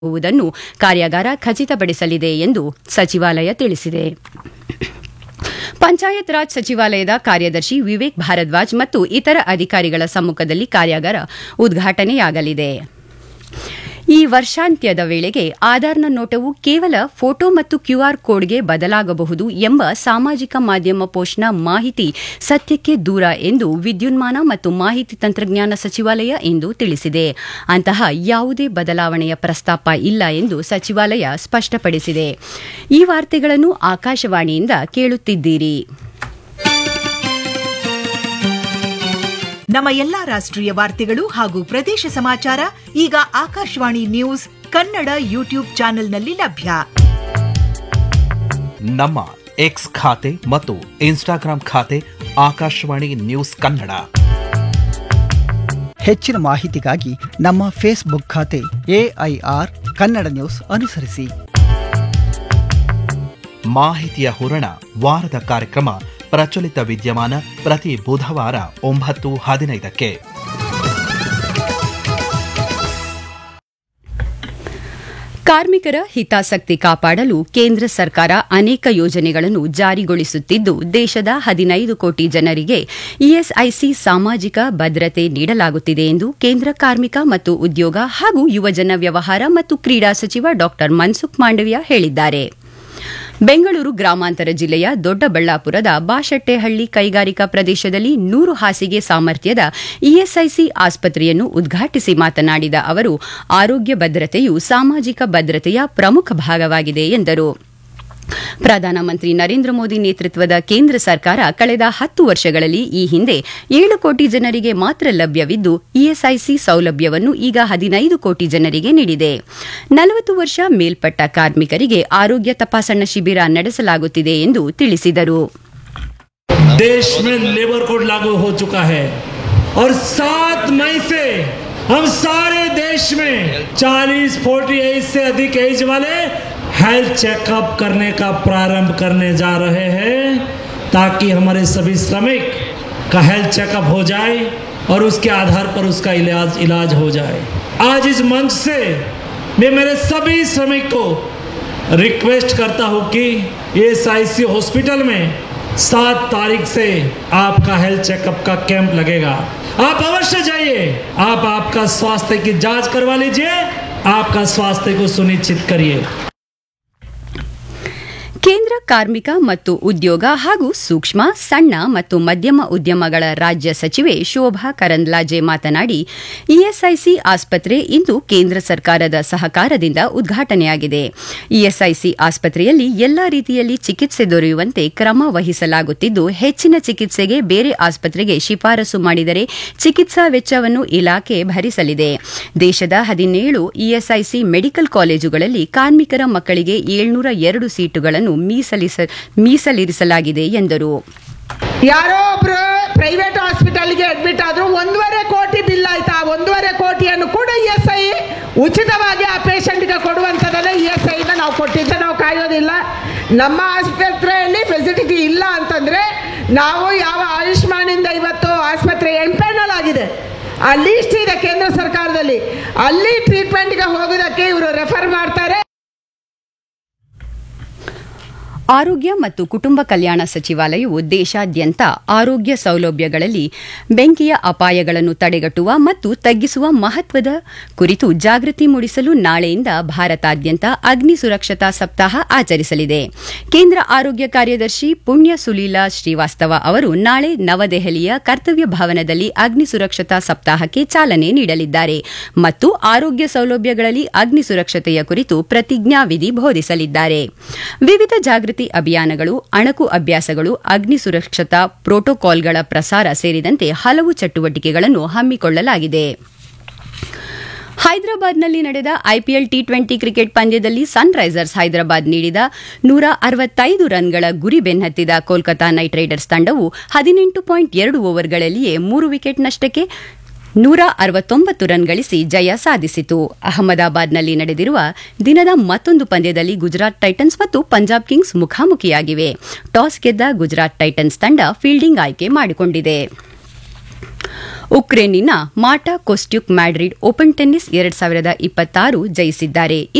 ವುದನ್ನು ಕಾರ್ಯಾಗಾರ ಖಚಿತಪಡಿಸಲಿದೆ ಎಂದು ಸಚಿವಾಲಯ ತಿಳಿಸಿದೆ ಪಂಚಾಯತ್ ರಾಜ್ ಸಚಿವಾಲಯದ ಕಾರ್ಯದರ್ಶಿ ವಿವೇಕ್ ಭಾರದ್ವಾಜ್ ಮತ್ತು ಇತರ ಅಧಿಕಾರಿಗಳ ಸಮ್ಮುಖದಲ್ಲಿ ಕಾರ್ಯಾಗಾರ ಉದ್ಘಾಟನೆಯಾಗಲಿದೆ ಈ ವರ್ಷಾಂತ್ಯದ ವೇಳೆಗೆ ಆಧಾರ್ನ ನೋಟವು ಕೇವಲ ಫೋಟೋ ಮತ್ತು ಕ್ಯೂಆರ್ ಕೋಡ್ಗೆ ಬದಲಾಗಬಹುದು ಎಂಬ ಸಾಮಾಜಿಕ ಮಾಧ್ಯಮ ಪೋಸ್ಟ್ನ ಮಾಹಿತಿ ಸತ್ಯಕ್ಕೆ ದೂರ ಎಂದು ವಿದ್ಯುನ್ಮಾನ ಮತ್ತು ಮಾಹಿತಿ ತಂತ್ರಜ್ಞಾನ ಸಚಿವಾಲಯ ಇಂದು ತಿಳಿಸಿದೆ ಅಂತಹ ಯಾವುದೇ ಬದಲಾವಣೆಯ ಪ್ರಸ್ತಾಪ ಇಲ್ಲ ಎಂದು ಸಚಿವಾಲಯ ಸ್ಪಷ್ಟಪಡಿಸಿದೆ ಈ ವಾರ್ತೆಗಳನ್ನು ಆಕಾಶವಾಣಿಯಿಂದ ಕೇಳುತ್ತಿದ್ದೀರಿ ನಮ್ಮ ಎಲ್ಲಾ ರಾಷ್ಟ್ರೀಯ ವಾರ್ತೆಗಳು ಹಾಗೂ ಪ್ರದೇಶ ಸಮಾಚಾರ ಈಗ ಆಕಾಶವಾಣಿ ನ್ಯೂಸ್ ಕನ್ನಡ ಯೂಟ್ಯೂಬ್ ಚಾನೆಲ್ನಲ್ಲಿ ಲಭ್ಯ ನಮ್ಮ ಎಕ್ಸ್ ಖಾತೆ ಮತ್ತು ಇನ್ಸ್ಟಾಗ್ರಾಂ ಖಾತೆ ಆಕಾಶವಾಣಿ ನ್ಯೂಸ್ ಕನ್ನಡ ಹೆಚ್ಚಿನ ಮಾಹಿತಿಗಾಗಿ ನಮ್ಮ ಫೇಸ್ಬುಕ್ ಖಾತೆ ಎಐಆರ್ ಕನ್ನಡ ನ್ಯೂಸ್ ಅನುಸರಿಸಿ ಮಾಹಿತಿಯ ಹೂರಣ ವಾರದ ಕಾರ್ಯಕ್ರಮ ಪ್ರಚಲಿತ ವಿದ್ಯಮಾನ ಪ್ರತಿ ಬುಧವಾರ ಒಂಬತ್ತು ಹದಿನೈದಕ್ಕೆ ಕಾರ್ಮಿಕರ ಹಿತಾಸಕ್ತಿ ಕಾಪಾಡಲು ಕೇಂದ್ರ ಸರ್ಕಾರ ಅನೇಕ ಯೋಜನೆಗಳನ್ನು ಜಾರಿಗೊಳಿಸುತ್ತಿದ್ದು ದೇಶದ ಹದಿನೈದು ಕೋಟಿ ಜನರಿಗೆ ಇಎಸ್ಐಸಿ ಸಾಮಾಜಿಕ ಭದ್ರತೆ ನೀಡಲಾಗುತ್ತಿದೆ ಎಂದು ಕೇಂದ್ರ ಕಾರ್ಮಿಕ ಮತ್ತು ಉದ್ಯೋಗ ಹಾಗೂ ಯುವಜನ ವ್ಯವಹಾರ ಮತ್ತು ಕ್ರೀಡಾ ಸಚಿವ ಡಾ ಮನ್ಸುಖ್ ಮಾಂಡವಿಯಾ ಹೇಳಿದ್ದಾರೆ ಬೆಂಗಳೂರು ಗ್ರಾಮಾಂತರ ಜಿಲ್ಲೆಯ ದೊಡ್ಡಬಳ್ಳಾಪುರದ ಬಾಶೆಟ್ಟೆಹಳ್ಳಿ ಕೈಗಾರಿಕಾ ಪ್ರದೇಶದಲ್ಲಿ ನೂರು ಹಾಸಿಗೆ ಸಾಮರ್ಥ್ಯದ ಇಎಸ್ಐಸಿ ಆಸ್ಪತ್ರೆಯನ್ನು ಉದ್ಘಾಟಿಸಿ ಮಾತನಾಡಿದ ಅವರು ಆರೋಗ್ಯ ಭದ್ರತೆಯು ಸಾಮಾಜಿಕ ಭದ್ರತೆಯ ಪ್ರಮುಖ ಭಾಗವಾಗಿದೆ ಎಂದರು ಪ್ರಧಾನಮಂತ್ರಿ ನರೇಂದ್ರ ಮೋದಿ ನೇತೃತ್ವದ ಕೇಂದ್ರ ಸರ್ಕಾರ ಕಳೆದ ಹತ್ತು ವರ್ಷಗಳಲ್ಲಿ ಈ ಹಿಂದೆ ಏಳು ಕೋಟಿ ಜನರಿಗೆ ಮಾತ್ರ ಲಭ್ಯವಿದ್ದು ಇಎಸ್ಐಸಿ ಸೌಲಭ್ಯವನ್ನು ಈಗ ಹದಿನೈದು ಕೋಟಿ ಜನರಿಗೆ ನೀಡಿದೆ ನಲವತ್ತು ವರ್ಷ ಮೇಲ್ಪಟ್ಟ ಕಾರ್ಮಿಕರಿಗೆ ಆರೋಗ್ಯ ತಪಾಸಣಾ ಶಿಬಿರ ನಡೆಸಲಾಗುತ್ತಿದೆ ಎಂದು ತಿಳಿಸಿದರು देश में लेबर कोड लागू हो चुका है और सात मई से हम सारे देश में 40 फोर्टी एज से अधिक एज वाले हेल्थ चेकअप करने का प्रारंभ करने जा रहे हैं ताकि हमारे सभी श्रमिक का हेल्थ चेकअप हो जाए और उसके आधार पर उसका इलाज इलाज हो जाए आज इस मंच से मैं मेरे सभी श्रमिक को रिक्वेस्ट करता हूँ कि एस हॉस्पिटल में सात तारीख से आपका हेल्थ चेकअप का कैंप लगेगा आप अवश्य जाइए आप आपका स्वास्थ्य की जांच करवा लीजिए आपका स्वास्थ्य को सुनिश्चित करिए ಕೇಂದ್ರ ಕಾರ್ಮಿಕ ಮತ್ತು ಉದ್ಯೋಗ ಹಾಗೂ ಸೂಕ್ಷ್ಮ ಸಣ್ಣ ಮತ್ತು ಮಧ್ಯಮ ಉದ್ಯಮಗಳ ರಾಜ್ಯ ಸಚಿವೆ ಶೋಭಾ ಕರಂದ್ಲಾಜೆ ಮಾತನಾಡಿ ಇಎಸ್ಐಸಿ ಆಸ್ಪತ್ರೆ ಇಂದು ಕೇಂದ್ರ ಸರ್ಕಾರದ ಸಹಕಾರದಿಂದ ಉದ್ಘಾಟನೆಯಾಗಿದೆ ಇಎಸ್ಐಸಿ ಆಸ್ಪತ್ರೆಯಲ್ಲಿ ಎಲ್ಲಾ ರೀತಿಯಲ್ಲಿ ಚಿಕಿತ್ಸೆ ದೊರೆಯುವಂತೆ ಕ್ರಮ ವಹಿಸಲಾಗುತ್ತಿದ್ದು ಹೆಚ್ಚಿನ ಚಿಕಿತ್ಸೆಗೆ ಬೇರೆ ಆಸ್ಪತ್ರೆಗೆ ಶಿಫಾರಸು ಮಾಡಿದರೆ ಚಿಕಿತ್ಸಾ ವೆಚ್ಚವನ್ನು ಇಲಾಖೆ ಭರಿಸಲಿದೆ ದೇಶದ ಹದಿನೇಳು ಇಎಸ್ಐಸಿ ಮೆಡಿಕಲ್ ಕಾಲೇಜುಗಳಲ್ಲಿ ಕಾರ್ಮಿಕರ ಮಕ್ಕಳಿಗೆ ಏಳ್ನೂರ ಎರಡು ಸೀಟುಗಳನ್ನು ಮೀಸಲಿಸ ಮೀಸಲಿರಿಸಲಾಗಿದೆ ಎಂದರು ಯಾರೋ ಒಬ್ರು ಪ್ರೈವೇಟ್ ಹಾಸ್ಪಿಟಲ್ಗೆ ಅಡ್ಮಿಟ್ ಆದ್ರು ಒಂದೂವರೆ ಕೋಟಿ ಬಿಲ್ ಆಯ್ತಾ ಆ ಒಂದೂವರೆ ಕೋಟಿಯನ್ನು ಕೂಡ ಇ ಎಸ್ ಐ ಉಚಿತವಾಗಿ ಆ ಪೇಷಂಟ್ಗೆ ಕೊಡುವಂಥದ್ದನ್ನೇ ಇ ಎಸ್ ಐನ ನಾವು ಕೊಟ್ಟಿದ್ದೆ ನಾವು ಕಾಯೋದಿಲ್ಲ ನಮ್ಮ ಆಸ್ಪತ್ರೆಯಲ್ಲಿ ಫೆಸಿಲಿಟಿ ಇಲ್ಲ ಅಂತಂದರೆ ನಾವು ಯಾವ ಆಯುಷ್ಮಾನಿಂದ ಇವತ್ತು ಆಸ್ಪತ್ರೆ ಎಂಪೆನಲ್ ಆಗಿದೆ ಆ ಲೀಸ್ಟ್ ಇದೆ ಕೇಂದ್ರ ಸರ್ಕಾರದಲ್ಲಿ ಅಲ್ಲಿ ಟ್ರೀಟ್ಮೆಂಟ್ಗೆ ಹೋಗೋದಕ್ಕೆ ಇವರು ರೆಫರ್ ಮಾಡ್ತಾರೆ ಆರೋಗ್ಯ ಮತ್ತು ಕುಟುಂಬ ಕಲ್ಯಾಣ ಸಚಿವಾಲಯವು ದೇಶಾದ್ಯಂತ ಆರೋಗ್ಯ ಸೌಲಭ್ಯಗಳಲ್ಲಿ ಬೆಂಕಿಯ ಅಪಾಯಗಳನ್ನು ತಡೆಗಟ್ಟುವ ಮತ್ತು ತಗ್ಗಿಸುವ ಮಹತ್ವದ ಕುರಿತು ಜಾಗೃತಿ ಮೂಡಿಸಲು ನಾಳೆಯಿಂದ ಭಾರತಾದ್ಯಂತ ಅಗ್ನಿ ಸುರಕ್ಷತಾ ಸಪ್ತಾಹ ಆಚರಿಸಲಿದೆ ಕೇಂದ್ರ ಆರೋಗ್ಯ ಕಾರ್ಯದರ್ಶಿ ಪುಣ್ಯ ಸುಲೀಲಾ ಶ್ರೀವಾಸ್ತವ ಅವರು ನಾಳೆ ನವದೆಹಲಿಯ ಕರ್ತವ್ಯ ಭವನದಲ್ಲಿ ಅಗ್ನಿ ಸುರಕ್ಷತಾ ಸಪ್ತಾಹಕ್ಕೆ ಚಾಲನೆ ನೀಡಲಿದ್ದಾರೆ ಮತ್ತು ಆರೋಗ್ಯ ಸೌಲಭ್ಯಗಳಲ್ಲಿ ಅಗ್ನಿ ಸುರಕ್ಷತೆಯ ಕುರಿತು ಪ್ರತಿಜ್ಞಾವಿಧಿ ಬೋಧಿಸಲಿದ್ದಾರೆ ವಿವಿಧ ಜಾಗೃತಿ ಅಭಿಯಾನಗಳು ಅಣಕು ಅಭ್ಯಾಸಗಳು ಅಗ್ನಿ ಸುರಕ್ಷತಾ ಪ್ರೋಟೋಕಾಲ್ಗಳ ಪ್ರಸಾರ ಸೇರಿದಂತೆ ಹಲವು ಚಟುವಟಿಕೆಗಳನ್ನು ಹಮ್ಮಿಕೊಳ್ಳಲಾಗಿದೆ ಹೈದರಾಬಾದ್ನಲ್ಲಿ ನಡೆದ ಐಪಿಎಲ್ ಟಿ ಟ್ವೆಂಟಿ ಕ್ರಿಕೆಟ್ ಪಂದ್ಯದಲ್ಲಿ ಸನ್ ರೈಸರ್ಸ್ ಹೈದರಾಬಾದ್ ನೀಡಿದ ನೂರ ಅರವತ್ತೈದು ರನ್ಗಳ ಗುರಿ ಬೆನ್ನತ್ತಿದ ಕೋಲ್ಕತಾ ನೈಟ್ ರೈಡರ್ಸ್ ತಂಡವು ಹದಿನೆಂಟು ಪಾಯಿಂಟ್ ಎರಡು ಓವರ್ಗಳಲ್ಲಿಯೇ ಮೂರು ವಿಕೆಟ್ ನಷ್ಟಕ್ಕೆ ನೂರ ಅರವತ್ತೊಂಬತ್ತು ರನ್ ಗಳಿಸಿ ಜಯ ಸಾಧಿಸಿತು ಅಹಮದಾಬಾದ್ನಲ್ಲಿ ನಡೆದಿರುವ ದಿನದ ಮತ್ತೊಂದು ಪಂದ್ಯದಲ್ಲಿ ಗುಜರಾತ್ ಟೈಟನ್ಸ್ ಮತ್ತು ಪಂಜಾಬ್ ಕಿಂಗ್ಸ್ ಮುಖಾಮುಖಿಯಾಗಿವೆ ಟಾಸ್ ಗೆದ್ದ ಗುಜರಾತ್ ಟೈಟನ್ಸ್ ತಂಡ ಫೀಲ್ಡಿಂಗ್ ಆಯ್ಕೆ ಮಾಡಿಕೊಂಡಿದೆ ಉಕ್ರೇನಿನ Marta Kostyuk Madrid open tennis ಎರಡ್ ಸಾವಿರದ ಇಪ್ಪತ್ತಾರು ಜಯಿಸಿದ್ದಾರೆ